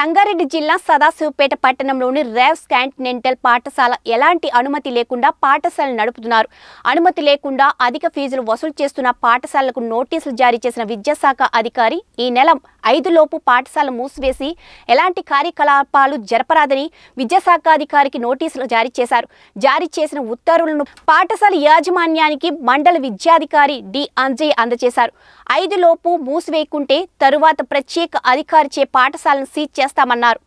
సంగారెడ్డి జిల్లా సదాశివపేట పట్టణంలోని రేవ్స్ కాంటినెంటల్ పాఠశాల ఎలాంటి అనుమతి లేకుండా పాఠశాల నడుపుతున్నారు అనుమతి లేకుండా అధిక ఫీజులు వసూలు చేస్తున్న పాఠశాలలకు నోటీసులు జారీ చేసిన విద్యాశాఖ అధికారి ఈ నెల ఐదులోపు పాఠశాల మూసివేసి ఎలాంటి కార్యకలాపాలు జరపరాదని విద్యాశాఖ అధికారికి నోటీసులు జారీ చేశారు జారీ చేసిన ఉత్తర్వులను పాఠశాల యాజమాన్యానికి మండల విద్యాధికారి డి అంజయ్ అందజేశారు ఐదులోపు మూసివేయకుంటే తరువాత ప్రత్యేక అధికారిచే పాఠశాలను సీజ్ చేస్తామన్నారు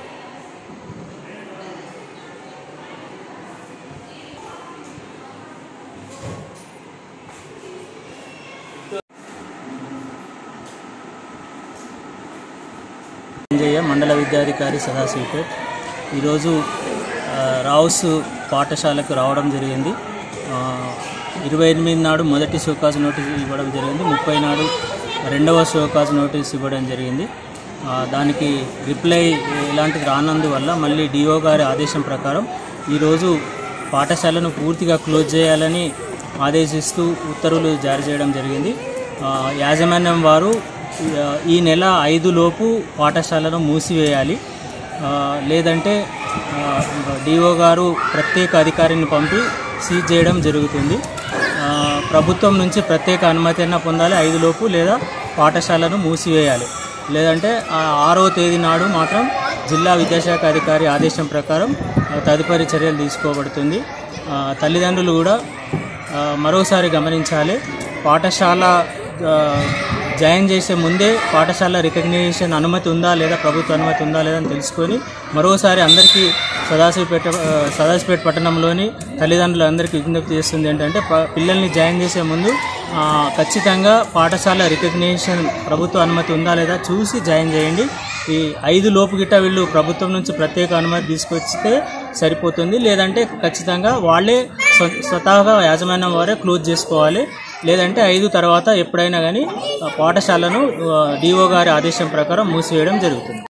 సంజయ్య మండల విద్యాధికారి సదాశివపేట్ ఈరోజు ఆ, రావుస్ పాఠశాలకు రావడం జరిగింది ఆ, ఇరవై ఎనిమిది నాడు మొదటి షోకాజ్ నోటీస్ ఇవ్వడం జరిగింది ముప్పై నాడు రెండవ షోకాజ్ నోటీస్ ఇవ్వడం జరిగింది ఆ, దానికి రిప్లై ఎలాంటిది రానందువల్ల మళ్ళీ డిఓ గారి ఆదేశం ప్రకారం ఈరోజు పాఠశాలను పూర్తిగా క్లోజ్ చేయాలని ఆదేశిస్తూ ఉత్తర్వులు జారీ చేయడం జరిగింది ఆ, యాజమాన్యం వారు ఆ, ఈ నెల ఐదు లోపు పాఠశాలను మూసివేయాలి ఆ, లేదంటే డిఓ గారు ప్రత్యేక అధికారిని పంపి సీజ్ చేయడం జరుగుతుంది ఆ, ప్రభుత్వం నుంచి ప్రత్యేక అనుమతి అయినా పొందాలి ఐదు లోపు లేదా పాఠశాలను మూసివేయాలి లేదంటే ఆ ఆరో తేదీ నాడు మాత్రం జిల్లా విద్యాశాఖ అధికారి ఆదేశం ప్రకారం ఆ, తదుపరి చర్యలు తీసుకోబడుతుంది ఆ, తల్లిదండ్రులు కూడా ఆ, మరోసారి గమనించాలి పాఠశాల ఆ, జాయిన్ చేసే ముందే పాఠశాల రికగ్నిషన్ అనుమతి ఉందా లేదా ప్రభుత్వ అనుమతి ఉందా లేదా అని తెలుసుకొని మరోసారి అందరికీ సదాశివపేట ఆ, సదాశివపేట పట్టణంలోని తల్లిదండ్రులందరికీ విజ్ఞప్తి చేస్తుంది ఏంటంటే ప- పిల్లల్ని జాయిన్ చేసే ముందు ఆ, ఖచ్చితంగా పాఠశాల రికగ్నిషన్ ప్రభుత్వ అనుమతి ఉందా లేదా చూసి జాయిన్ చేయండి ఈ ఐదు లోపు గిట్ట వీళ్ళు ప్రభుత్వం నుంచి ప్రత్యేక అనుమతి తీసుకొచ్చితే సరిపోతుంది లేదంటే ఖచ్చితంగా వాళ్ళే స్వ- స్వతహాగా యాజమాన్యం వారే క్లోజ్ చేసుకోవాలి లేదంటే ఐదు తర్వాత ఎప్పుడైనా కానీ పాఠశాలను డిఓ గారి ఆదేశం ప్రకారం మూసివేయడం జరుగుతుంది